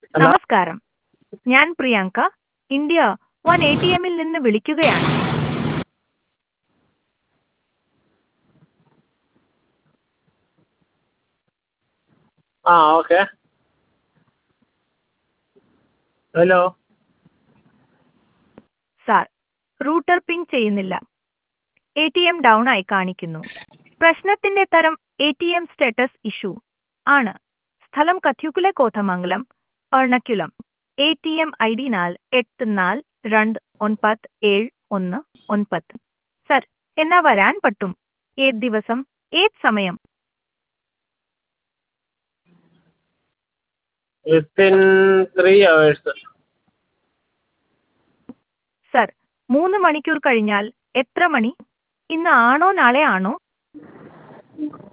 hello നമസ്കാരം ഞാൻ Priyanka India one A T എമ്മിൽ നിന്ന് വിളിക്കുകയാണ് ആ okay hello sir router ping ചെയ്യുന്നില്ല എ ടി എം ഡൗൺ ആയി കാണിക്കുന്നു പ്രശ്നത്തിന്റെ തരം A T M status issue ആണ് സ്ഥലം കഥ്യുക്കുലെ Kothamangalam Ernakulam A T M I D നാൽ എട്ട് നാല് രണ്ട് ഒൻപത് ഏഴ് ഒന്ന് ഒൻപത് സർ എന്നാ വരാൻ പറ്റും ഏത് ദിവസം ഏത് സമയം വിത്തിൻ ത്രീ അവേഴ്സ് സർ മൂന്ന് മണിക്കൂർ കഴിഞ്ഞാൽ എത്ര മണി ഇന്ന് ആണോ നാളെ ആണോ